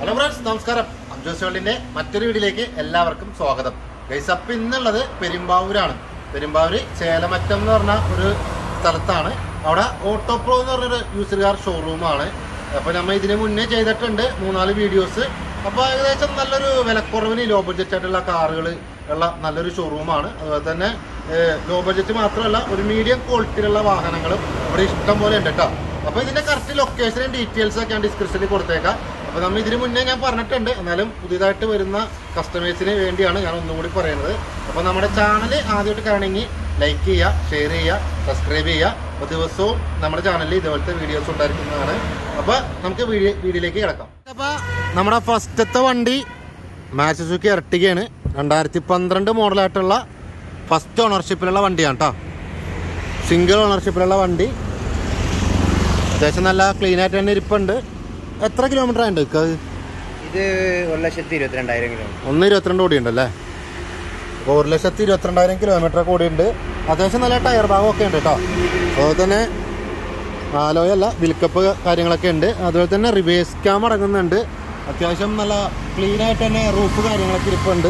Hello friends നമസ്കാരം അബ്ജോസ് വേൾഡിന്റെ മറ്റൊരു വീഡിയോയിലേക്ക് എല്ലാവർക്കും സ്വാഗതം ഗൈസ് അപ്പ് ഇന്നുള്ളത് പെരുമ്പാവൂരാണ് പെരുമ്പാവൂര് ചേലമറ്റം എന്ന് പറഞ്ഞ ഒരു സ്ഥലത്താണ് അവിടെ ഓട്ടോ പ്രോ എന്ന് പറഞ്ഞൊരു യൂസർ കാർ ഷോറൂമാണ് അപ്പോൾ നമ്മൾ ഇതിന് മുന്നേ ചെയ്തിട്ടുണ്ട് മൂന്നാല് വീഡിയോസ് അപ്പോൾ ഏകദേശം നല്ലൊരു വിലക്കുറവിന് ലോ ബഡ്ജറ്റ് ആയിട്ടുള്ള കാറുകൾ ഉള്ള നല്ലൊരു ഷോറൂമാണ് അതുപോലെ തന്നെ ലോ ബഡ്ജറ്റ് മാത്രമല്ല ഒരു മീഡിയം ക്വാളിറ്റിയിലുള്ള വാഹനങ്ങളും ഇവിടെ ഇഷ്ടം പോലെ ഉണ്ട് കേട്ടോ അപ്പോൾ ഇതിന്റെ കറക്റ്റ് ലൊക്കേഷനും ഡീറ്റെയിൽസ് ഒക്കെ ഞാൻ ഡിസ്ക്രിപ്ഷനിൽ കൊടുത്തേക്കാം അപ്പോൾ നമ്മൾ ഇതിന് മുന്നേ ഞാൻ പറഞ്ഞിട്ടുണ്ട് എന്നാലും പുതിയതായിട്ട് വരുന്ന കസ്റ്റമേഴ്സിന് വേണ്ടിയാണ് ഞാൻ ഒന്നും കൂടി പറയുന്നത് അപ്പോൾ നമ്മുടെ ചാനൽ ആദ്യമായിട്ട് കാണണമെങ്കിൽ ലൈക്ക് ചെയ്യുക ഷെയർ ചെയ്യുക സബ്സ്ക്രൈബ് ചെയ്യുക അപ്പോൾ ദിവസവും നമ്മുടെ ചാനലിൽ ഇതുപോലത്തെ വീഡിയോസ് ഉണ്ടായിരിക്കുന്നതാണ് അപ്പോൾ നമുക്ക് വീഡിയോ വീഡിയോയിലേക്ക് കിടക്കാം അപ്പോൾ നമ്മുടെ ഫസ്റ്റത്തെ വണ്ടി മാസസുക്കി ഇരട്ടികയാണ് രണ്ടായിരത്തി പന്ത്രണ്ട് മോഡലായിട്ടുള്ള ഫസ്റ്റ് ഓണർഷിപ്പിലുള്ള വണ്ടിയാണ് കേട്ടോ സിംഗിൾ ഓണർഷിപ്പിലുള്ള വണ്ടി അത്യാവശ്യം നല്ല ക്ലീൻ ആയിട്ട് തന്നെ ഇരിപ്പുണ്ട് എത്ര കിലോമീറ്റർ ഉണ്ട് ഇക്ക് അത്? ഇത് ഒരു ലക്ഷത്തി ഇരുപത്തിരണ്ടായിരം കിലോമീറ്റർ ഒന്ന് ഇരുപത്തിരണ്ട് കോടി ഉണ്ടല്ലേ അപ്പോൾ ഒരു ലക്ഷത്തി ഇരുപത്തിരണ്ടായിരം കിലോമീറ്റർ കൂടി ഉണ്ട് അത്യാവശ്യം നല്ല ടയർ ഭാഗമൊക്കെ ഉണ്ട് കേട്ടോ അതുപോലെ തന്നെ ആലോയല്ല വിൽക്കപ്പ് കാര്യങ്ങളൊക്കെ ഉണ്ട് അതുപോലെ തന്നെ റിവേഴ്സ് ക്യാം അടങ്ങുന്നുണ്ട് അത്യാവശ്യം നല്ല ക്ലീൻ ആയിട്ട് തന്നെ റൂഫ് കാര്യങ്ങളൊക്കെ ഇരിപ്പുണ്ട്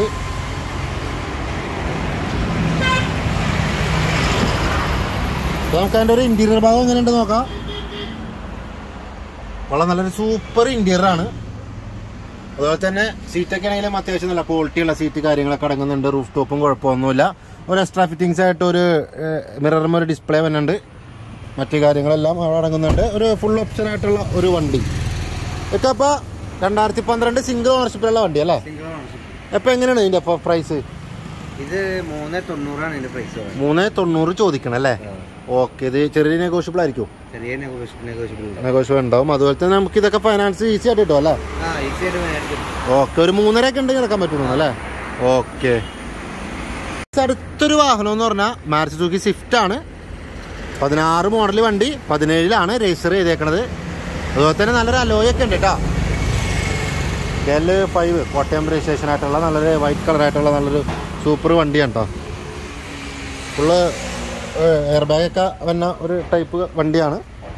അപ്പോൾ നമുക്ക് അതിൻ്റെ ഒരു ഇൻറ്റീരിയർ ഭാഗം എങ്ങനെയുണ്ട് നോക്കാം വളരെ നല്ലൊരു സൂപ്പർ ഇൻറ്റീരിയർ ആണ് അതുപോലെ തന്നെ സീറ്റൊക്കെ ആണെങ്കിലും അത്യാവശ്യം നല്ല ക്വാളിറ്റിയുള്ള സീറ്റ് കാര്യങ്ങളൊക്കെ അടങ്ങുന്നുണ്ട് റൂഫ് ടോപ്പും കുഴപ്പമൊന്നുമില്ല ഒരു എക്സ്ട്രാ ഫിറ്റിങ്സ് ആയിട്ട് ഒരു മിററും ഒരു ഡിസ്പ്ലേ വരുന്നുണ്ട് മറ്റു കാര്യങ്ങളെല്ലാം അവിടെ അടങ്ങുന്നുണ്ട് ഒരു ഫുൾ ഓപ്ഷൻ ആയിട്ടുള്ള ഒരു വണ്ടി ഇതൊക്കെ അപ്പോൾ രണ്ടായിരത്തി പന്ത്രണ്ട് സിംഗിൾ ഓണർഷിപ്പിലുള്ള വണ്ടി അല്ലേ സിംഗിൾ ഓണർഷിപ്പ് അപ്പോൾ എങ്ങനെയാണ് ഇതിൻ്റെ അപ്പോൾ പ്രൈസ് ഇത് മൂന്ന് തൊണ്ണൂറാണ് ഇതിന്റെ പ്രൈസ് വരുന്നത്. മൂന്ന് തൊണ്ണൂറ് ചോദിക്കണം അല്ലേ ആ. ഓക്കെ ഇത് ചെറിയ നെഗോഷ്യബിൾ ആയിരിക്കും ചെറിയ നെഗോഷ്യബിൾ ഉണ്ടാവും നെഗോഷ്യബിൾ ഉണ്ടാവും അതുപോലെ തന്നെ നമുക്ക് ഇതൊക്കെ ഫൈനാൻസ് ഈസി ആയിട്ട് കിട്ടും അല്ലേ ആ ഈസി ആയിട്ട് മേടിക്കും ഓക്കെ ഒരു മൂന്നര ഒക്കെ ഉണ്ടെങ്കിൽ എടുക്കാൻ പറ്റുന്നു അല്ലേ ഓക്കെ അടുത്തൊരു വാഹനം എന്ന് പറഞ്ഞാൽ മാരുതി സുസുക്കി സ്വിഫ്റ്റ് ആണ് പതിനാറ് മോഡൽ വണ്ടി പതിനേഴിലാണ് രജിസ്റ്റർ ചെയ്തേക്കണത് അതുപോലെ തന്നെ നല്ലൊരു അലോയ് ഒക്കെ ഉണ്ട് കേട്ടോ എൽ ഫൈവ് കോട്ടയം രജിസ്ട്രേഷൻ ആയിട്ടുള്ള നല്ലൊരു വൈറ്റ് കളർ ആയിട്ടുള്ള നല്ലൊരു സൂപ്പർ വണ്ടിയാണ് കേട്ടോ ഫുള്ള് എയർ ബാഗ് ഒക്കെ വന്ന ഒരു ടൈപ്പ് വണ്ടിയാണ്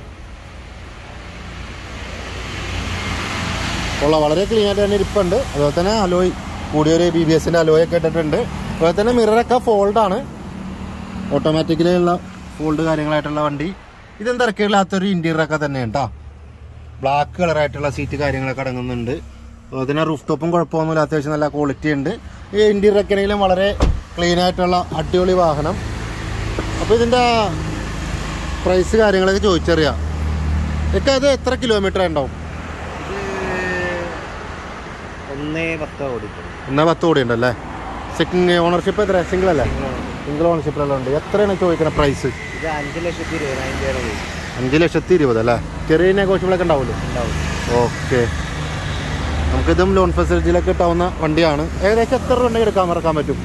ഉള്ള വളരെ ക്ലീൻ ആയിട്ട് തന്നെ ഇരിപ്പുണ്ട് അതുപോലെ തന്നെ അലോയ് കൂടിയൊരു ബി ബി എസിൻ്റെ അലോയ് ഒക്കെ ഇട്ടിട്ടുണ്ട് അതുപോലെ തന്നെ മിററൊക്കെ ഫോൾഡാണ് ഓട്ടോമാറ്റിക്കലി ഉള്ള ഫോൾഡ് കാര്യങ്ങളായിട്ടുള്ള വണ്ടി ഇതും തിരക്കില്ലാത്തൊരു ഇൻറ്റീരിയറൊക്കെ തന്നെ കേട്ടോ ബ്ലാക്ക് കളറായിട്ടുള്ള സീറ്റ് കാര്യങ്ങളൊക്കെ അടങ്ങുന്നുണ്ട് അതുപോലെ തന്നെ റൂഫ് ടോപ്പും കുഴപ്പമൊന്നുമില്ല അത്യാവശ്യം നല്ല ക്വാളിറ്റി ഉണ്ട് ഈ ഇൻറ്റീരിയറൊക്കെ ആണെങ്കിലും വളരെ ക്ലീൻ ആയിട്ടുള്ള അടിപൊളി വാഹനം അപ്പോൾ ഇതിൻ്റെ പ്രൈസ് കാര്യങ്ങളൊക്കെ ചോദിച്ചറിയാം ഇതൊക്കെ അത് എത്ര കിലോമീറ്റർ ഉണ്ടാവും ഇത് ഒന്നേ പത്ത് ഓടിക്കും എന്നാ പത്ത് കോടി ഉണ്ടല്ലേ സെക്കൻഡ് ഓണർഷിപ്പ് എത്ര സിംഗിൾ അല്ലേ സിംഗിൾ ഓണർഷിപ്പിലെല്ലാം ഉണ്ട് എത്രയാണ് ചോദിക്കുന്ന പ്രൈസ് ഇത് അഞ്ച് ലക്ഷത്തി ഇരുപതിനായിരം രൂപ വരും. അഞ്ച് ലക്ഷത്തി ഇരുപത് അല്ലേ ചെറിയ നെഗോഷ്യബിളൊക്കെ ഉണ്ടാവുമല്ലോ ഉണ്ടാവും ഓക്കെ നമുക്കിതും ലോൺ ഫെസിലിറ്റിയിലൊക്കെ കിട്ടാവുന്ന വണ്ടിയാണ് ഏകദേശം എത്ര രൂപ ഉണ്ടെങ്കിൽ എടുക്കാൻ മറക്കാൻ പറ്റും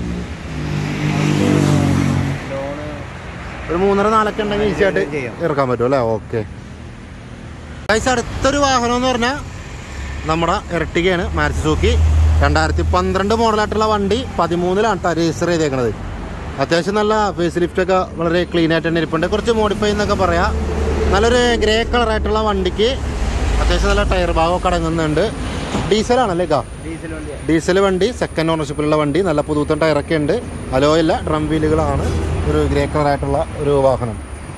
ലോണ് ഒരു മൂന്നര നാലൊക്കെ ഉണ്ടെങ്കിൽ ഈസി ആയിട്ട് ചെയ്യാം. ഇറക്കാൻ പറ്റും അല്ലേ ഓക്കെ ഗൈസ് അടുത്തൊരു വാഹനം എന്ന് പറഞ്ഞാൽ നമ്മുടെ ഇരട്ടികയാണ് മാരുതി സുസുക്കി രണ്ടായിരത്തി പന്ത്രണ്ട് മോഡലായിട്ടുള്ള വണ്ടി പതിമൂന്നിലാണ് ട്ടോ രജിസ്റ്റർ ചെയ്തേക്കണത് അത്യാവശ്യം നല്ല ഫേസ് ലിഫ്റ്റ് ഒക്കെ വളരെ ക്ലീൻ ആയിട്ട് തന്നെ ഇരിപ്പുണ്ട് കുറച്ച് മോഡിഫൈ എന്നൊക്കെ പറയാം നല്ലൊരു ഗ്രേ കളറായിട്ടുള്ള വണ്ടിക്ക് അത്യാവശ്യം നല്ല ടയർ ഭാഗമൊക്കെ അടങ്ങുന്നുണ്ട് ഡീസലാണല്ലേ കാ ഡീസൽ വണ്ടിയാണ് ഡീസൽ വണ്ടി സെക്കൻഡ് ഓണർഷിപ്പിലുള്ള വണ്ടി നല്ല പുതുത്തൻ ടയറൊക്കെ ഉണ്ട് അലോയല്ല ഡ്രം വീലുകളാണ് ഒരു ഗ്രേ കളറായിട്ടുള്ള ഒരു വാഹനം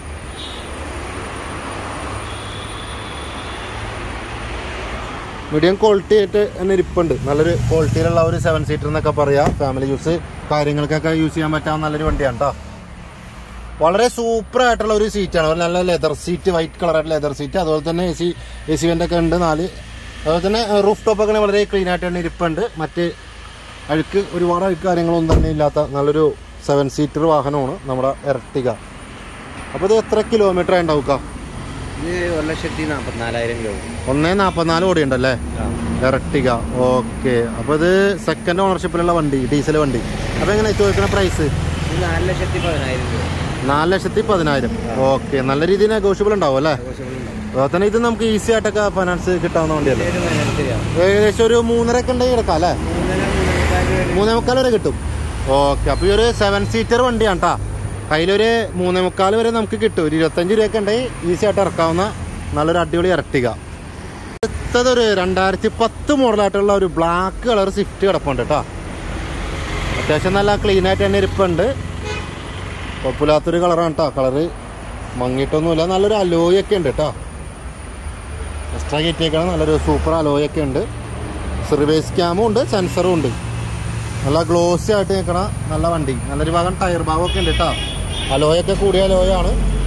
മീഡിയം ക്വാളിറ്റി ആയിട്ട് തന്നെ ഇരിപ്പുണ്ട് നല്ലൊരു ക്വാളിറ്റിയിലുള്ള ഒരു സെവൻ സീറ്റർ എന്നൊക്കെ പറയാം ഫാമിലി യൂസ് കാര്യങ്ങൾക്കൊക്കെ യൂസ് ചെയ്യാൻ പറ്റാവുന്ന നല്ലൊരു വണ്ടിയാണ് കേട്ടോ വളരെ സൂപ്പർ ആയിട്ടുള്ള ഒരു സീറ്റാണ് ഒരു നല്ല ലെതർ സീറ്റ് വൈറ്റ് കളറായിട്ടുള്ള ലെതർ സീറ്റ് അതുപോലെ തന്നെ എ സി എ സി വെൻ്റൊക്കെ ഉണ്ട് നാല് അതുപോലെ തന്നെ റൂഫ് ടോപ്പ് ഒക്കെ വളരെ ക്ലീൻ ആയിട്ട് തന്നെ ഇരിപ്പുണ്ട് മറ്റ് അഴുക്ക് ഒരുപാട് അഴുക്ക് കാര്യങ്ങളൊന്നും തന്നെ ഇല്ലാത്ത നല്ലൊരു സെവൻ സീറ്റർ വാഹനമാണ് നമ്മുടെ എർട്ടിക അപ്പോൾ ഇത് എത്ര കിലോമീറ്റർ ഉണ്ടാവുക ഇത് ഒരു ലക്ഷത്തി നാൽപ്പത്തിനാലായിരം രൂപ വരും. ഒന്നേ നാൽപ്പത്തിനാല് കോടി ഉണ്ടല്ലേ ആ. എർട്ടിക ഓക്കെ അപ്പോൾ ഇത് സെക്കൻഡ് ഓണർഷിപ്പിലുള്ള വണ്ടി ഡീസൽ വണ്ടി അപ്പോൾ എങ്ങനെ ചോദിക്കുന്ന പ്രൈസ് ഇത് നാല് ലക്ഷത്തി പതിനായിരം രൂപ നാല് ലക്ഷത്തി പതിനായിരം ഓക്കെ നല്ല രീതിയിൽ നെഗോഷ്യബിൾ ഉണ്ടാവും അല്ലേ നെഗോഷ്യബിൾ ഉണ്ടാവും അതുപോലെ തന്നെ ഇത് നമുക്ക് ഈസി ആയിട്ടൊക്കെ ഫൈനാൻസ് കിട്ടാവുന്ന വണ്ടിയല്ലേ ഒരു മൈനസ് ശരിയാവും ഏകദേശം ഒരു മൂന്നര ഒക്കെ ഉണ്ടെങ്കിൽ എടുക്കാം അല്ലേ മൂന്നര മൂന്നേകാല് വരെ മൂന്നേ മുക്കാൽ വരെ കിട്ടും ഓക്കെ അപ്പോൾ ഈ ഒരു സെവൻ സീറ്റർ വണ്ടിയാണ് കേട്ടോ കയ്യിലൊരു മൂന്നേ മുക്കാൽ വരെ നമുക്ക് കിട്ടും ഒരു ഇരുപത്തഞ്ച് രൂപയൊക്കെ ഉണ്ടെങ്കിൽ ഈസി ആയിട്ട് ഇറക്കാവുന്ന നല്ലൊരു അടിപൊളി ഇറട്ടിക അടുത്തത് ഒരു രണ്ടായിരത്തി പത്ത് മോഡലായിട്ടുള്ള ഒരു ബ്ലാക്ക് കളർ സ്വിഫ്റ്റ് കിടപ്പുണ്ട് കേട്ടോ അത്യാവശ്യം നല്ല ക്ലീൻ ആയിട്ട് തന്നെ ഇരിപ്പുണ്ട് കുഴപ്പമില്ലാത്തൊരു കളറാണ് കേട്ടോ കളറ് മങ്ങിയിട്ടൊന്നുമില്ല നല്ലൊരു അലോയ് ഒക്കെ ഉണ്ട് കേട്ടോ എക്സ്ട്രാ കയറ്റിയേക്കണം നല്ലൊരു സൂപ്പർ അലോയ് ഒക്കെ ഉണ്ട് സർവീസ് ക്യാമും ഉണ്ട് സെൻസറും ഉണ്ട് നല്ല ഗ്ലോസി ആയിട്ട് നിൽക്കണ നല്ല വണ്ടി നല്ലൊരു ഭാഗം ടയർ ഭാഗം ഒക്കെ ഉണ്ട് കേട്ടോ അലോയൊക്കെ കൂടിയ അലോയാണ്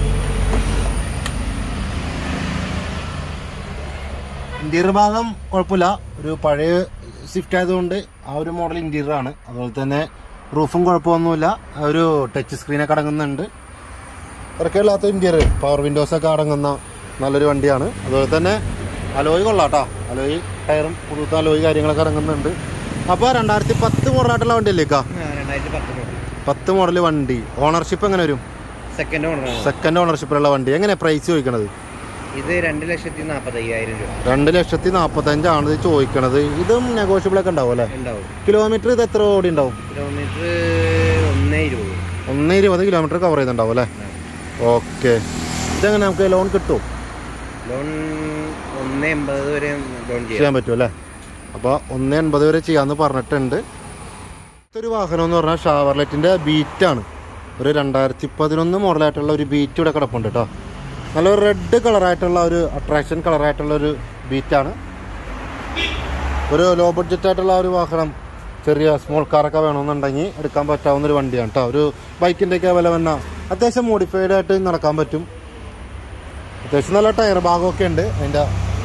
ഇന്റീരിയർ ഭാഗം കുഴപ്പമില്ല ഒരു പഴയ സ്വിഫ്റ്റ് ആയതുകൊണ്ട് ആ ഒരു മോഡൽ ഇന്റീരിയർ ആണ് അതുപോലെ തന്നെ റൂഫും കുഴപ്പമൊന്നുമില്ല ആ ഒരു ടച്ച് സ്ക്രീനൊക്കെ അടങ്ങുന്നുണ്ട് ഇറക്കമില്ലാത്ത ഇന്റീരിയർ പവർ വിൻഡോസ് ഒക്കെ അടങ്ങുന്ന നല്ലൊരു വണ്ടിയാണ് അതുപോലെ തന്നെ അലോയ് കൊള്ളാം കേട്ടോ അലോയ് ടയറും പുതുത്ത അലോയ് കാര്യങ്ങളൊക്കെ ഇറങ്ങുന്നുണ്ട് അപ്പോൾ രണ്ടായിരത്തി പത്ത് മോഡലായിട്ടുള്ള വണ്ടിയല്ലേക്കാ രണ്ടായിരത്തി പത്ത് മോഡൽ പത്ത് മോഡൽ വണ്ടി ഓണർഷിപ്പ് എങ്ങനെ വരും സെക്കൻഡ് ഓണറാണ് സെക്കൻഡ് ഓണർഷിപ്പിലുള്ള വണ്ടി എങ്ങനെ പ്രൈസ് ചോദിക്കണത് ഇത് രണ്ട് ലക്ഷത്തി നാൽപ്പത്തി അയ്യായിരം രൂപ രണ്ട് ലക്ഷത്തി നാൽപ്പത്തഞ്ചാണ് ഇത് ചോദിക്കണത് ഇതും നെഗോഷ്യബിൾ ഒക്കെ ഉണ്ടാവും അല്ലേ ഉണ്ടാവും കിലോമീറ്റർ ഇത് എത്ര ഓടി ഉണ്ടാവും കിലോമീറ്റർ ഒന്നേ ഇരുപത് ഒന്ന് ഇരുപത് കിലോമീറ്റർ കവർ ചെയ്യുന്നുണ്ടാവും അല്ലേ ഓക്കെ ഇതെങ്ങനെ നമുക്ക് ലോൺ കിട്ടും ലോൺ ഒന്ന് എൺപത് വരെ ലോൺ ചെയ്യാം ചെയ്യാൻ പറ്റും അല്ലേ അപ്പോൾ ഒന്ന് എൺപത് വരെ ചെയ്യാമെന്ന് പറഞ്ഞിട്ടുണ്ട് ഒരു വാഹനം എന്ന് പറഞ്ഞാൽ ഷാവർലെറ്റിൻ്റെ ബീറ്റാണ് ഒരു രണ്ടായിരത്തി പതിനൊന്ന് മോഡലായിട്ടുള്ള ഒരു ബീറ്റ് ഇവിടെ കിടപ്പുണ്ട് കേട്ടോ നല്ലൊരു റെഡ് കളറായിട്ടുള്ള ഒരു അട്രാക്ഷൻ കളറായിട്ടുള്ള ഒരു ബീറ്റാണ് ഒരു ലോ ബഡ്ജറ്റ് ആയിട്ടുള്ള ഒരു വാഹനം ചെറിയ സ്മോൾ കാറൊക്കെ വേണമെന്നുണ്ടെങ്കിൽ എടുക്കാൻ പറ്റാവുന്ന ഒരു വണ്ടിയാണ് കേട്ടോ ഒരു ബൈക്കിൻ്റെയൊക്കെ വില വന്ന അത്യാവശ്യം മോഡിഫൈഡ് ആയിട്ട് നടക്കാൻ പറ്റും അത്യാവശ്യം നല്ല ടയർ ഭാഗമൊക്കെ ഉണ്ട് അതിൻ്റെ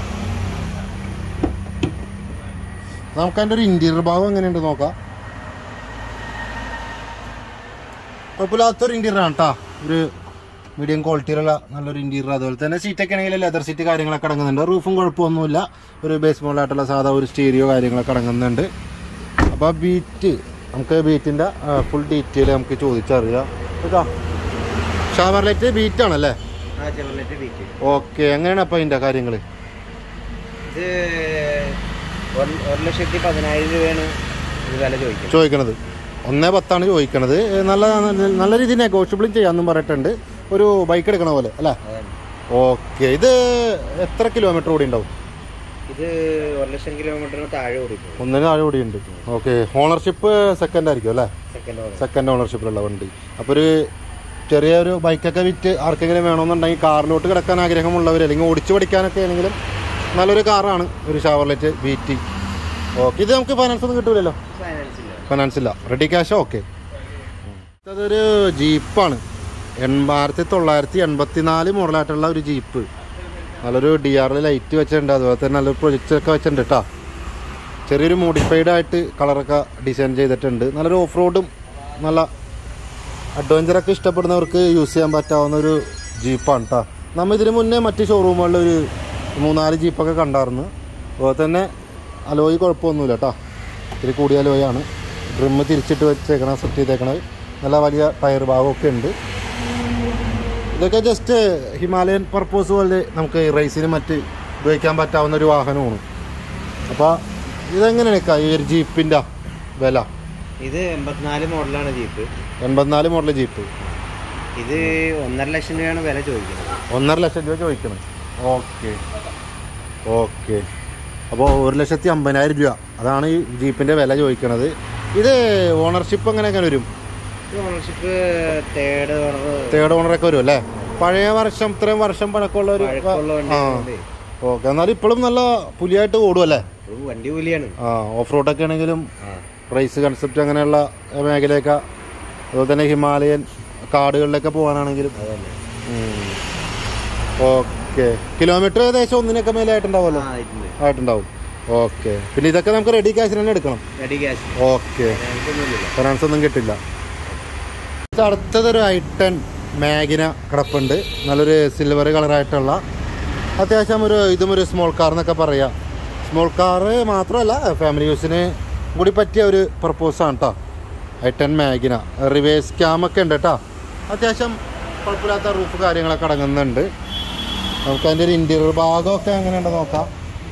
നമുക്ക് അതിൻ്റെ ഒരു ഇന്റീരിയർ ഭാഗം എങ്ങനെയുണ്ട് നോക്കാം കുഴപ്പമില്ലാത്തൊരു ഇന്റീരിയർ ആണ് കേട്ടോ ഒരു മീഡിയം ക്വാളിറ്റിയിലുള്ള നല്ലൊരു ഇന്റീരിയർ അതുപോലെ തന്നെ സീറ്റൊക്കെ ആണെങ്കിൽ ലെതർ സീറ്റ് കാര്യങ്ങളൊക്കെ അടങ്ങുന്നുണ്ട് റൂഫും കുഴപ്പമൊന്നുമില്ല ഒരു ബേസ് മോഡലായിട്ടുള്ള സാധാ ഒരു സ്റ്റീരിയോ കാര്യങ്ങളൊക്കെ അടങ്ങുന്നുണ്ട് അപ്പോൾ ബീറ്റ് നമുക്ക് ബീറ്റിൻ്റെ ഫുൾ ഡീറ്റെയിൽ നമുക്ക് ചോദിച്ചറിയാം കേട്ടോ ഷാവർലൈറ്റ് ബീറ്റ് ആണല്ലേ ആ ചെറുനെറ്റ് വീക്ക് ഓക്കെ എങ്ങനെയാണ് അപ്പോൾ അതിൻ്റെ കാര്യങ്ങൾ ഇത് ഒരു ഒരു ലക്ഷത്തി പതിനായിരം രൂപയാണ് ഇത് വില ചോദിക്കുന്നത് ചോദിക്കണത് ഒന്നേ പത്താണ് ചോദിക്കണത് ഏ, നല്ല നല്ല രീതിയിൽ നെഗോഷ്യബിളും ചെയ്യാമെന്നും പറഞ്ഞിട്ടുണ്ട് ഒരു ബൈക്ക് എടുക്കണ പോലെ അല്ലേ അതാണ് ഓക്കെ ഇത് എത്ര കിലോമീറ്റർ കൂടി ഉണ്ടാവും ഇത് ഒരു ലക്ഷം കിലോമീറ്ററിന് താഴെ ഓടിക്കും ഒന്നിന് താഴെ കൂടി ഉണ്ട് ഓക്കെ ഓണർഷിപ്പ് സെക്കൻഡ് ആയിരിക്കും അല്ലേ സെക്കൻഡ് ഓണർ സെക്കൻഡ് ഓണർഷിപ്പിലുള്ള വണ്ടി അപ്പോൾ ഒരു ചെറിയൊരു ബൈക്കൊക്കെ വിറ്റ് ആർക്കെങ്കിലും വേണമെന്നുണ്ടെങ്കിൽ കാറിലോട്ട് കിടക്കാൻ ആഗ്രഹമുള്ളവർ അല്ലെങ്കിൽ ഓടിച്ചു പഠിക്കാനൊക്കെ ആണെങ്കിലും നല്ലൊരു കാറാണ് ഒരു ഷവർലെറ്റ് ബി ടി ഓക്കെ ഇത് നമുക്ക് ഫൈനാൻസ് ഒന്നും കിട്ടൂലല്ലോ ഫൈനാൻസ് ഇല്ല ഫൈനാൻസ് ഇല്ല റെഡി ക്യാഷ് ഓക്കെ അതൊരു ജീപ്പാണ് എൺപത്തി തൊള്ളായിരത്തി എൺപത്തി നാല് മോഡലായിട്ടുള്ള ഒരു ജീപ്പ് നല്ലൊരു ഡി ആറിൽ ലൈറ്റ് വെച്ചിട്ടുണ്ട് അതുപോലെ തന്നെ നല്ലൊരു പ്രൊജക്ടറൊക്കെ വെച്ചിട്ടുണ്ട് കേട്ടോ ചെറിയൊരു മോഡിഫൈഡ് ആയിട്ട് കളറൊക്കെ ഡിസൈൻ ചെയ്തിട്ടുണ്ട് നല്ലൊരു ഓഫ് റോഡും നല്ല അഡ്വഞ്ചറൊക്കെ ഇഷ്ടപ്പെടുന്നവർക്ക് യൂസ് ചെയ്യാൻ പറ്റാവുന്ന ഒരു ജീപ്പാണ് കേട്ടോ നമ്മൾ ഇതിന് മുന്നേ മറ്റ് ഷോറൂമുകളിൽ ഒരു മൂന്നാല് ജീപ്പൊക്കെ കണ്ടായിരുന്നു അതുപോലെ തന്നെ അലോയി കുഴപ്പമൊന്നുമില്ല കേട്ടോ ഇത്തിരി കൂടിയ അലോയാണ് ഡ്രിമ്മ് തിരിച്ചിട്ട് വെച്ചേക്കണം സെറ്റ് ചെയ്തേക്കണത് നല്ല വലിയ ടയർ ഭാഗമൊക്കെ ഉണ്ട് ഇതൊക്കെ ജസ്റ്റ് ഹിമാലയൻ പർപ്പസ് പോലെ നമുക്ക് റേസിന് മറ്റ് ഉപയോഗിക്കാൻ പറ്റാവുന്ന ഒരു വാഹനമാണ് അപ്പോൾ ഇതെങ്ങനെയാണ് ഈ ഒരു ജീപ്പിൻ്റെ വില ഇത് എൺപത്തിനാല് മോഡലാണ് ജീപ്പ് എൺപത്തിനാല് മോഡൽ ജീപ്പ് ഇത് ഒന്നര ലക്ഷം രൂപയാണ് വില ചോദിക്കുന്നത് ഒന്നര ലക്ഷം രൂപ ചോദിക്കണം ഓക്കെ ഓക്കെ അപ്പോൾ ഒരു ലക്ഷത്തി അമ്പതിനായിരം രൂപ അതാണ് ഈ ജീപ്പിൻ്റെ വില ചോദിക്കണത് ഇത് ഓണർഷിപ്പ് എങ്ങനെയൊക്കെ വരും ഇത് ഓണർഷിപ്പ് തേർഡ് ഓണർ തേർഡ് ഓണറൊക്കെ വരും അല്ലേ പഴയ വർഷം ഇത്രയും വർഷം പഴക്കമുള്ള ഒരു പഴക്കമുള്ള വണ്ടി ആ ആയതുകൊണ്ട് ഓക്കെ എന്നാലും ഇപ്പോഴും നല്ല പുലിയായിട്ട് ഓടും അല്ലേ ഒരു വണ്ടി കൂലിയാണ് ആ ഓഫ് റോഡൊക്കെ ആണെങ്കിലും ആ റേസ് കൺസെപ്റ്റ് അങ്ങനെയുള്ള മേഖലയൊക്കെ അതുപോലെ തന്നെ ഹിമാലയൻ കാടുകളിലൊക്കെ പോകാനാണെങ്കിലും അതന്നെ ഓക്കെ കിലോമീറ്റർ ഏകദേശം ഒന്നിനൊക്കെ മേലെ ആയിട്ടുണ്ടാവുമല്ലോ ആ ഇട്ടുണ്ട് ആയിട്ടുണ്ടാവും ഓക്കെ പിന്നെ ഇതൊക്കെ നമുക്ക് റെഡി ക്യാഷിന് തന്നെ എടുക്കണം റെഡി ക്യാഷ് ഓക്കെ ഞങ്ങൾക്കൊന്നുമില്ല ഫിനാൻസ് ഒന്നും കിട്ടില്ല അടുത്തതൊരു ഐട്ടൺ മാഗിന കിടപ്പുണ്ട് നല്ലൊരു സിൽവർ കളറായിട്ടുള്ള അത്യാവശ്യം ഒരു ഇതും ഒരു സ്മോൾ കാർ എന്നൊക്കെ പറയാം സ്മോൾ കാറ് മാത്രമല്ല ഫാമിലി യൂസിന് കൂടി പറ്റിയ ഒരു പർപ്പോസാണ് കേട്ടോ ഐട്ടൺ മാഗിന റിവേഴ്സ് ക്യാമൊക്കെ ഉണ്ട് കേട്ടോ അത്യാവശ്യം കുഴപ്പമില്ലാത്ത റൂഫ് കാര്യങ്ങളൊക്കെ അടങ്ങുന്നുണ്ട് നമുക്ക് അതിൻ്റെ ഒരു ഇൻറ്റീരിയർ ഭാഗമൊക്കെ എങ്ങനെയുണ്ട് നോക്കാം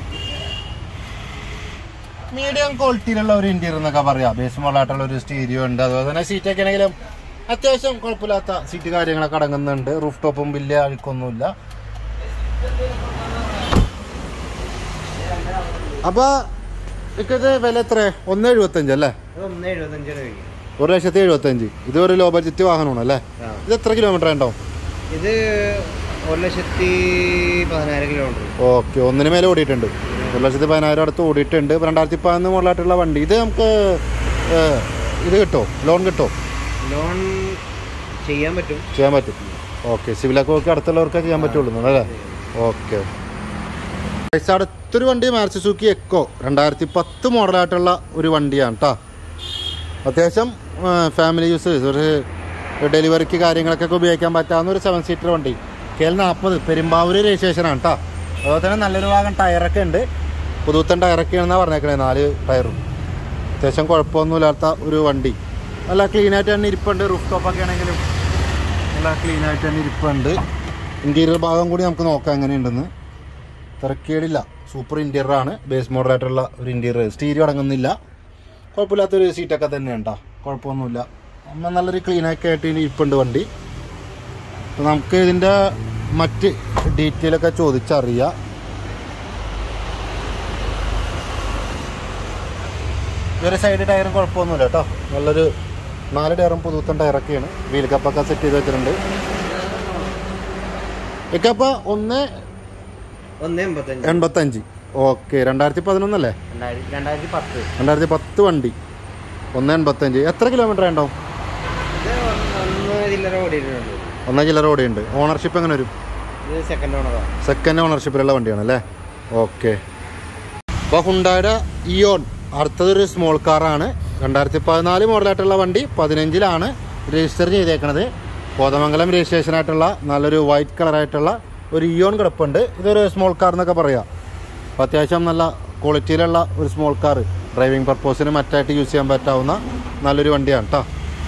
മീഡിയം ക്വാളിറ്റിയിലുള്ള ഒരു ഇന്റീരിയർ എന്നൊക്കെ പറയാം ബേസ് മോഡലായിട്ടുള്ള ഒരു സ്റ്റീരിയോ ഉണ്ട് അതുപോലെ തന്നെ സീറ്റൊക്കെ ആണെങ്കിലും അത്യാവശ്യം കുഴപ്പമില്ലാത്ത സീറ്റ് കാര്യങ്ങളൊക്കെ അടങ്ങുന്നുണ്ട് റൂഫ് ടോപ്പും വലിയ അഴുക്കൊന്നുമില്ല അപ്പോൾ ഇത് വില എത്ര ഒന്ന് എഴുപത്തഞ്ച് അല്ലേ അത് ഒന്ന് എഴുപത്തഞ്ചാണ് ചോദിക്കുന്നത് ഒരു ലക്ഷത്തി എഴുപത്തഞ്ച് ഇത് ഒരു ലോ ബഡ്ജറ്റ് വാഹനമാണ് അല്ലേ ആ ഇത് എത്ര കിലോമീറ്റർ ഉണ്ടാവും ഇത് ഒരു ലക്ഷത്തി പതിനായിരം കിലോമീറ്റർ ഓക്കെ ഒന്നിന് മേലെ ഓടിയിട്ടുണ്ട് ഒരു ലക്ഷത്തി പതിനായിരം അടുത്ത് ഓടിയിട്ടുണ്ട് ഇപ്പൊ രണ്ടായിരത്തി പതിനൊന്ന് മുകളിലായിട്ടുള്ള വണ്ടി ഇത് നമുക്ക് ഏ, ഇത് കിട്ടോ ലോൺ കിട്ടോ ലോൺ ചെയ്യാൻ പറ്റും ചെയ്യാൻ പറ്റും ഓക്കെ സിവിലൊക്കെ നോക്കി അടുത്തുള്ളവർക്കേ ചെയ്യാൻ പറ്റുള്ളൂ അല്ലേ ഓക്കെ പൈസ അടുത്തൊരു വണ്ടി മാർച്ച് സുക്കി എക്കോ രണ്ടായിരത്തി പത്ത് മോഡലായിട്ടുള്ള ഒരു വണ്ടിയാണ് കേട്ടോ അത്യാവശ്യം ഫാമിലി യൂസ് ഒരു ഡെലിവറിക്ക് കാര്യങ്ങളൊക്കെ ഉപയോഗിക്കാൻ പറ്റാവുന്ന ഒരു സെവൻ സീറ്റർ വണ്ടി കെ എൽ നാൽപ്പത് പെരുമ്പാവൂര് രജിസ്ട്രേഷനാണ് കേട്ടോ അതുപോലെ തന്നെ നല്ലൊരു ഭാഗം ടയറൊക്കെ ഉണ്ട് പുതുത്തൻ ടയറൊക്കെയാണെന്നാണ് പറഞ്ഞേക്കണേ നാല് ടയറും അത്യാവശ്യം കുഴപ്പമൊന്നുമില്ലാത്ത ഒരു വണ്ടി നല്ല ക്ലീനായിട്ട് തന്നെ ഇരിപ്പുണ്ട് റൂഫ് ടോപ്പൊക്കെ ആണെങ്കിലും നല്ല ക്ലീനായിട്ട് തന്നെ ഇരിപ്പുണ്ട് ഇൻറ്റീരിയർ ഭാഗം കൂടി നമുക്ക് നോക്കാം എങ്ങനെയുണ്ടെന്ന് തിരക്കേടില്ല സൂപ്പർ ഇൻറ്റീരിയറാണ് ബേസ് മോഡലായിട്ടുള്ള ഒരു ഇൻറ്റീരിയർ സ്റ്റീരിയോ അടങ്ങുന്നില്ല കുഴപ്പമില്ലാത്തൊരു സീറ്റൊക്കെ തന്നെ ഉണ്ടോ കുഴപ്പമൊന്നുമില്ല നമ്മൾ നല്ലൊരു ക്ലീനൊക്കെ ആയിട്ട് ഇനി ഇരിപ്പുണ്ട് വണ്ടി അപ്പോൾ നമുക്ക് ഇതിൻ്റെ മറ്റ് ഡീറ്റെയിൽ ഒക്കെ ചോദിച്ചറിയാം ഇതൊരു സൈഡ് ടയറും കുഴപ്പമൊന്നുമില്ല കേട്ടോ നല്ലൊരു നാല് ടയറും പുതുത്തൻ ടയറൊക്കെയാണ് വീൽ കപ്പൊക്കെ സെറ്റ് ചെയ്ത് വെച്ചിട്ടുണ്ട് ഇക്കപ്പ ഒന്ന് ഒന്ന് എൺപത്തഞ്ച് എൺപത്തഞ്ച് ഓക്കെ രണ്ടായിരത്തി പതിനൊന്നല്ലേ രണ്ടായിരത്തി രണ്ടായിരത്തി പത്ത് രണ്ടായിരത്തി പത്ത് വണ്ടി ഒന്ന് എൺപത്തഞ്ച് എത്ര കിലോമീറ്റർ ഉണ്ടാവും ഇത് ഒന്ന് ഒന്ന് ചില്ലറ ഓടിയിട്ടുണ്ട് ഒന്നാം ചില്ലറ ഓടിയുണ്ട് ഓണർഷിപ്പ് എങ്ങനെ വരും ഇത് സെക്കൻഡ് ഓണറാണ് സെക്കൻഡ് ഓണർഷിപ്പിലുള്ള വണ്ടിയാണ് അല്ലേ ഓക്കെ അപ്പോൾ ഹുണ്ടായുടെ ഇയോൺ അടുത്തതൊരു സ്മോൾ കാറാണ് രണ്ടായിരത്തി പതിനാല് മോഡലായിട്ടുള്ള വണ്ടി പതിനഞ്ചിലാണ് രജിസ്റ്റർ ചെയ്തേക്കണത് കോതമംഗലം രജിസ്ട്രേഷൻ ആയിട്ടുള്ള നല്ലൊരു വൈറ്റ് കളറായിട്ടുള്ള ഒരു ഇയോൺ കിടപ്പുണ്ട് ഇതൊരു സ്മോൾ കാർ എന്നൊക്കെ പറയാം അപ്പോൾ അത്യാവശ്യം നല്ല ക്വാളിറ്റിയിലുള്ള ഒരു സ്മോൾ കാർ ഡ്രൈവിംഗ് പർപ്പസിന് മറ്റായിട്ട് യൂസ് ചെയ്യാൻ പറ്റാവുന്ന നല്ലൊരു വണ്ടിയാണ് കേട്ടോ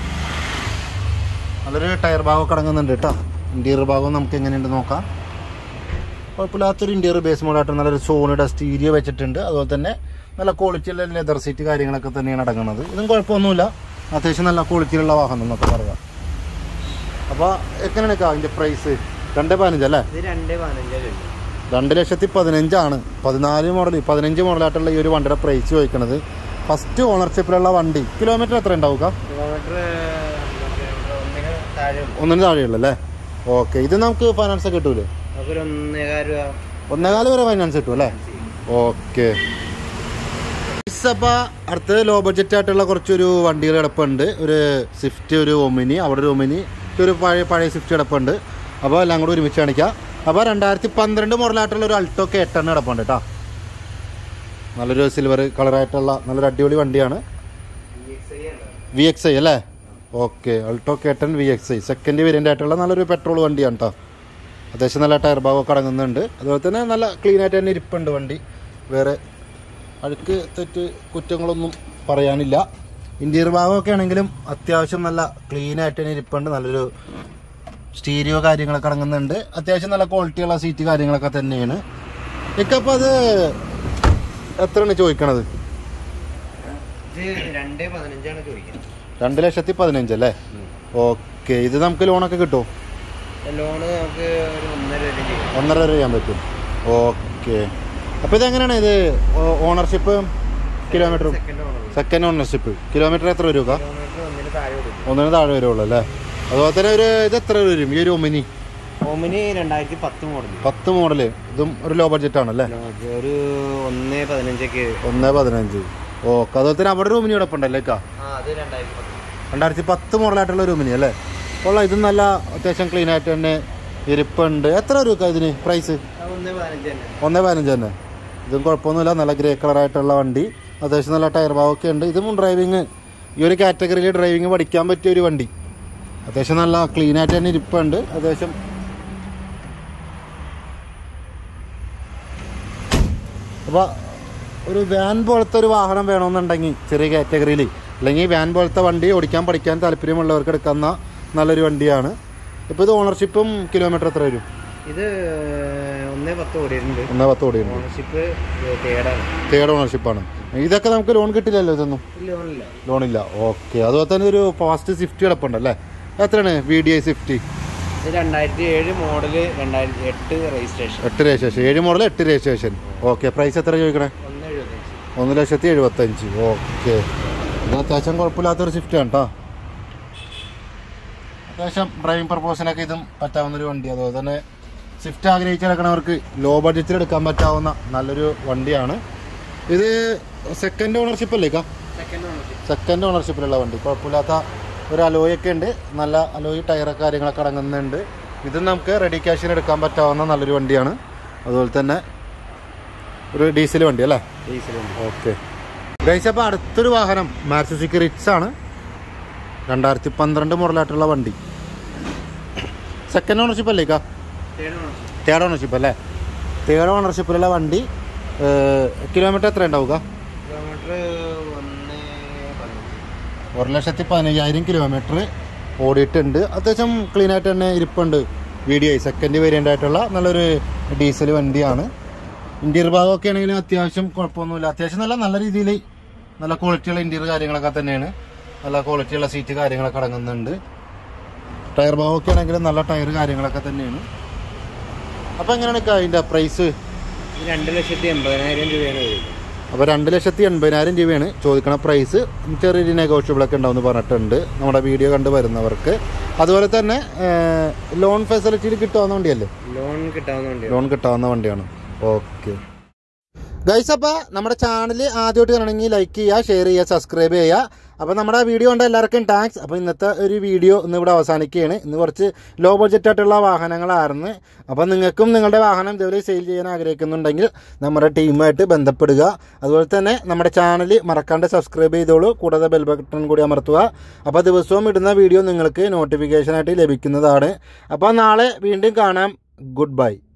നല്ലൊരു ടയർ ഭാഗമൊക്കെ അടങ്ങുന്നുണ്ട് കേട്ടോ ഇൻറ്റീരിയർ ഭാഗം നമുക്ക് എങ്ങനെയുണ്ട് നോക്കാം കുഴപ്പമില്ലാത്തൊരു ഇൻറ്റീരിയർ ബേസ് മോഡായിട്ട് നല്ലൊരു സോണിയുടെ സ്റ്റീരിയോ വെച്ചിട്ടുണ്ട് അതുപോലെ തന്നെ നല്ല ക്വാളിറ്റിയുള്ള ലെതർ സീറ്റ് കാര്യങ്ങളൊക്കെ തന്നെയാണ് അടങ്ങുന്നത് ഇതും കുഴപ്പമൊന്നുമില്ല അത്യാവശ്യം നല്ല ക്വാളിറ്റിയിലുള്ള വാഹനം എന്നൊക്കെ പറയാം അപ്പോൾ എങ്ങനെയാണ് അതിൻ്റെ പ്രൈസ് രണ്ട് പതിനഞ്ചല്ലേ ഇത് രണ്ട് പതിനഞ്ചാണ് ചോദിക്കുന്നത് രണ്ട് ലക്ഷത്തി പതിനഞ്ചാണ് പതിനാല് മോഡൽ പതിനഞ്ച് മോഡലായിട്ടുള്ള ഈ ഒരു വണ്ടിയുടെ പ്രൈസ് ചോദിക്കണത് ഫസ്റ്റ് ഓണർഷിപ്പിലുള്ള വണ്ടി കിലോമീറ്റർ എത്ര ഉണ്ടാവുക കിലോമീറ്റർ ഒന്നിന് താഴെ ഉണ്ട് ഒന്നിന് താഴെയുള്ളൂ അല്ലേ ഓക്കെ ഇത് നമുക്ക് ഫൈനാൻസ് ഒക്കെ കിട്ടൂലേ നമുക്കൊരു ഒന്നേകാൽ രൂപ ഒന്നേകാല് വരെ ഫൈനാൻസ് കിട്ടും അല്ലേ ഓക്കെ അപ്പോൾ അടുത്തത് ലോ ബഡ്ജറ്റ് ആയിട്ടുള്ള കുറച്ചൊരു വണ്ടികൾ കിടപ്പുണ്ട് ഒരു സ്വിഫ്റ്റ് ഒരു ഒമിനി അവിടെ ഒരു ഒമിനി ഒരു പഴയ പഴയ സ്വിഫ്റ്റ് കിടപ്പുണ്ട് അപ്പോൾ എല്ലാം കൂടി ഒരുമിച്ച് കാണിക്കാം അപ്പോൾ രണ്ടായിരത്തി പന്ത്രണ്ട് മോഡലായിട്ടുള്ള ഒരു അൾട്ടോ ഒക്കെ എട്ടെണ്ണം കിടപ്പുണ്ട് കേട്ടോ നല്ലൊരു സിൽവർ കളറായിട്ടുള്ള നല്ലൊരു അടിപൊളി വണ്ടിയാണ് വി എക്സ് ഐ അല്ലേ ഓക്കെ അൾട്ടോ കേട്ടൻ V X I second variant ആയിട്ടുള്ള നല്ലൊരു പെട്രോൾ വണ്ടിയാണ് കേട്ടോ അത്യാവശ്യം നല്ല ടയർ ഭാഗമൊക്കെ അടങ്ങുന്നുണ്ട് അതുപോലെ തന്നെ നല്ല ക്ലീൻ ആയിട്ട് തന്നെ ഇരിപ്പുണ്ട് വണ്ടി വേറെ അഴുക്ക് തെറ്റ് കുറ്റങ്ങളൊന്നും പറയാനില്ല ഇൻറ്റീരിയർ ഭാഗമൊക്കെ ആണെങ്കിലും അത്യാവശ്യം നല്ല ക്ലീൻ ആയിട്ട് തന്നെ ഇരിപ്പുണ്ട് നല്ലൊരു സ്റ്റീരിയോ കാര്യങ്ങളൊക്കെ അടങ്ങുന്നുണ്ട് അത്യാവശ്യം നല്ല ക്വാളിറ്റിയുള്ള സീറ്റ് കാര്യങ്ങളൊക്കെ തന്നെയാണ് ഇക്കപ്പോൾ അത് എത്രയാണ് ചോദിക്കണത് ഇത് രണ്ട് പതിനഞ്ചാണ് ചോദിക്കുന്നത് രണ്ട് ലക്ഷത്തി പതിനഞ്ചല്ലേ ഓക്കെ ഇത് നമുക്ക് ലോണൊക്കെ കിട്ടുമോ ലോണ് നമുക്ക് ഒരു ഒന്നര വരെ ചെയ്യാം ഒന്നര വരെ ചെയ്യാൻ പറ്റും ഓക്കെ അപ്പോൾ ഇതെങ്ങനെയാണ് ഇത് ഓണർഷിപ്പ് കിലോമീറ്ററും second owner second ownership kilometre എത്ര വരും കിലോമീറ്റർ ഒന്നിന് താഴെ കൊടുക്കും ഒന്നിന് താഴെ വരുള്ളൂ അല്ലേ അതുപോലെ തന്നെ ഒരു ഇത് എത്ര വരും ഈ ഒരു ഒമിനി ഓമിന് രണ്ടായിരത്തി പത്ത് മോഡൽ പത്ത് മോഡല് ഇതും ഒരു ലോ ബഡ്ജറ്റ് ആണല്ലേ ഒരു ഒന്ന് പതിനഞ്ചൊക്കെ ഒന്ന് പതിനഞ്ച് ഓക്കെ അതുപോലെ തന്നെ അവിടെ ഒരു ഒമിനി ഇവിടെ ഉണ്ടല്ലേ കാ ആ അത് രണ്ടായിരത്തി പത്ത് രണ്ടായിരത്തി പത്ത് മോഡലായിട്ടുള്ള ഒരു ഒമിനി അല്ലേ കൊള്ളാം ഇതും നല്ല അത്യാവശ്യം ക്ലീൻ ആയിട്ട് തന്നെ ഇരിപ്പുണ്ട് എത്ര രൂപ ഇതിന് പ്രൈസ് അത് ഒന്ന് പതിനഞ്ച് തന്നെ ഒന്ന് പതിനഞ്ച് തന്നെ ഇതും കുഴപ്പമൊന്നുമില്ല നല്ല ഗ്രേ കളറായിട്ടുള്ള വണ്ടി അത്യാവശ്യം നല്ല ടയർ ഭാഗമൊക്കെ ഉണ്ട് ഇതും ഡ്രൈവിങ് ഈ ഒരു കാറ്റഗറിയിൽ ഡ്രൈവിങ് പഠിക്കാൻ പറ്റിയ ഒരു വണ്ടി അത്യാവശ്യം നല്ല ക്ലീൻ ആയിട്ട് തന്നെ ഇരിപ്പുണ്ട് അത്യാവശ്യം അപ്പോൾ ഒരു വാൻ പോലത്തെ ഒരു വാഹനം വേണമെന്നുണ്ടെങ്കിൽ ചെറിയ കാറ്റഗറിയിൽ അല്ലെങ്കിൽ വാൻ പോലത്തെ വണ്ടി ഓടിക്കാൻ പഠിക്കാൻ താല്പര്യമുള്ളവർക്ക് എടുക്കുന്ന നല്ലൊരു വണ്ടിയാണ് ഇപ്പോൾ ഇത് ഓണർഷിപ്പും കിലോമീറ്റർ എത്ര വരും ഇത് ഒന്ന് പത്ത് ഓടിയിട്ടുണ്ട് ഒന്നേ പത്ത് ഓടിയുണ്ട് ഓണർഷിപ്പ് തേടാണ് തേർഡ് ഓണർഷിപ്പാണ് ഇതൊക്കെ നമുക്ക് ലോൺ കിട്ടില്ലല്ലോ ഇതൊന്നും ലോണില്ല ലോണില്ല ഓക്കെ അതുപോലെ തന്നെ ഒരു ഫാസ്റ്റ് സ്വിഫ്റ്റ് കിടപ്പുണ്ടല്ലേ എത്രയാണ് വി ഡി ഐ സ്വിഫ്റ്റ് ഇത് രണ്ടായിരത്തി ഏഴ് മോഡല് രണ്ടായിരത്തി എട്ട് രജിസ്ട്രേഷൻ എട്ട് രജിസ്ട്രേഷൻ ഏഴ് മോഡൽ എട്ട് രജിസ്ട്രേഷൻ ഓക്കെ പ്രൈസ് എത്ര ചോദിക്കണേ ഒന്ന് എഴുപത്തഞ്ച് ഒന്ന് ലക്ഷത്തി എഴുപത്തഞ്ച് ഓക്കെ ഇത് അത്യാവശ്യം കുഴപ്പമില്ലാത്തൊരു സ്വിഫ്റ്റ് ആണ് കേട്ടോ അത്യാവശ്യം ഡ്രൈവിംഗ് പർപ്പസിനൊക്കെ ഇതും പറ്റാവുന്നൊരു വണ്ടി അതുപോലെ തന്നെ സ്വിഫ്റ്റ് ആഗ്രഹിച്ച് നടക്കണവർക്ക് ലോ ബഡ്ജറ്റിൽ എടുക്കാൻ പറ്റാവുന്ന നല്ലൊരു വണ്ടിയാണ് ഇത് സെക്കൻഡ് ഓണർഷിപ്പ് അല്ലേ കാ സെക്കൻഡ് ഓണർഷിപ്പ് സെക്കൻഡ് ഓണർഷിപ്പിലുള്ള വണ്ടി കുഴപ്പമില്ലാത്ത ഒരു അലോയൊക്കെ ഉണ്ട് നല്ല അലോയ് ടയറൊക്കെ കാര്യങ്ങളൊക്കെ അടങ്ങുന്നുണ്ട് ഇത് നമുക്ക് റെഡി ക്യാഷിന് എടുക്കാൻ പറ്റാവുന്ന നല്ലൊരു വണ്ടിയാണ് അതുപോലെ തന്നെ ഒരു ഡീസൽ വണ്ടി അല്ലേ ഡീസൽ ഉണ്ട് ഓക്കെ ഗൈസ് അപ്പോൾ അടുത്തൊരു വാഹനം മാർസുസിക്ക് റിറ്റ്സ് ആണ് രണ്ടായിരത്തി പന്ത്രണ്ട് മോഡലായിട്ടുള്ള വണ്ടി സെക്കൻഡ് ഓണർഷിപ്പ് അല്ലേ കാ തേർഡ് ഓണർഷിപ്പ് തേർഡ് ഓണർഷിപ്പ് അല്ലേ തേർഡ് ഓണർഷിപ്പിലുള്ള വണ്ടി കിലോമീറ്റർ എത്ര ഉണ്ടാവുക കിലോമീറ്റർ ഒന്ന് പതിനഞ്ച് ഒരു ലക്ഷത്തി പതിനയ്യായിരം കിലോമീറ്റർ ഓടിയിട്ടുണ്ട് അത്യാവശ്യം ക്ലീൻ ആയിട്ട് തന്നെ ഇരിപ്പുണ്ട് V D I second variant ആയിട്ടുള്ള നല്ലൊരു ഡീസൽ വണ്ടിയാണ് ഇൻറ്റീരിയർ ഭാഗമൊക്കെ ആണെങ്കിലും അത്യാവശ്യം കുഴപ്പമൊന്നുമില്ല അത്യാവശ്യം നല്ല നല്ല രീതിയിൽ നല്ല ക്വാളിറ്റിയുള്ള ഇൻറ്റീരിയർ കാര്യങ്ങളൊക്കെ തന്നെയാണ് നല്ല ക്വാളിറ്റിയുള്ള സീറ്റ് കാര്യങ്ങളൊക്കെ അടങ്ങുന്നുണ്ട് ടയർ ഭാഗമൊക്കെ ആണെങ്കിലും നല്ല ടയർ കാര്യങ്ങളൊക്കെ തന്നെയാണ് അപ്പോൾ എങ്ങനെയാണ് ഇക്ക അതിൻ്റെ പ്രൈസ് ഇത് രണ്ട് ലക്ഷത്തി എൺപതിനായിരം രൂപയാണ് വരും അപ്പോൾ രണ്ട് ലക്ഷത്തി എൺപതിനായിരം രൂപയാണ് ചോദിക്കണ പ്രൈസ് ചെറിയൊരു നെഗോഷ്യബിൾ ഒക്കെ ഉണ്ടാവും പറഞ്ഞിട്ടുണ്ട് നമ്മുടെ വീഡിയോ കണ്ട് വരുന്നവർക്ക് അതുപോലെ തന്നെ ലോൺ ഫെസിലിറ്റിയിൽ കിട്ടാവുന്ന വണ്ടിയല്ലേ ലോൺ കിട്ടാവുന്ന വണ്ടിയാണ് ലോൺ കിട്ടാവുന്ന വണ്ടിയാണ് ഓക്കെ ഗൈസ് അപ്പോൾ നമ്മുടെ ചാനൽ ആദ്യമായിട്ട് കാണണമെങ്കിൽ ലൈക്ക് ചെയ്യുക ഷെയർ ചെയ്യുക സബ്സ്ക്രൈബ് ചെയ്യുക അപ്പോൾ നമ്മുടെ വീഡിയോ കണ്ട എല്ലാവർക്കും താങ്ക്സ് അപ്പോൾ ഇന്നത്തെ ഒരു വീഡിയോ ഇന്ന് ഇവിടെ അവസാനിക്കുകയാണ് ഇന്ന് കുറച്ച് ലോ ബഡ്ജറ്റ് ആയിട്ടുള്ള വാഹനങ്ങളായിരുന്നു അപ്പോൾ നിങ്ങൾക്കും നിങ്ങളുടെ വാഹനം ഇതുവരെ സെയിൽ ചെയ്യാൻ ആഗ്രഹിക്കുന്നുണ്ടെങ്കിൽ നമ്മുടെ ടീമുമായിട്ട് ബന്ധപ്പെടുക അതുപോലെ തന്നെ നമ്മുടെ ചാനൽ മറക്കാണ്ട് സബ്സ്ക്രൈബ് ചെയ്തോളൂ കൂടാതെ ബെൽ ബട്ടൺ കൂടി അമർത്തുക അപ്പോൾ ദിവസവും ഇടുന്ന വീഡിയോ നിങ്ങൾക്ക് നോട്ടിഫിക്കേഷനായിട്ട് ലഭിക്കുന്നതാണ് അപ്പോൾ നാളെ വീണ്ടും കാണാം ഗുഡ് ബൈ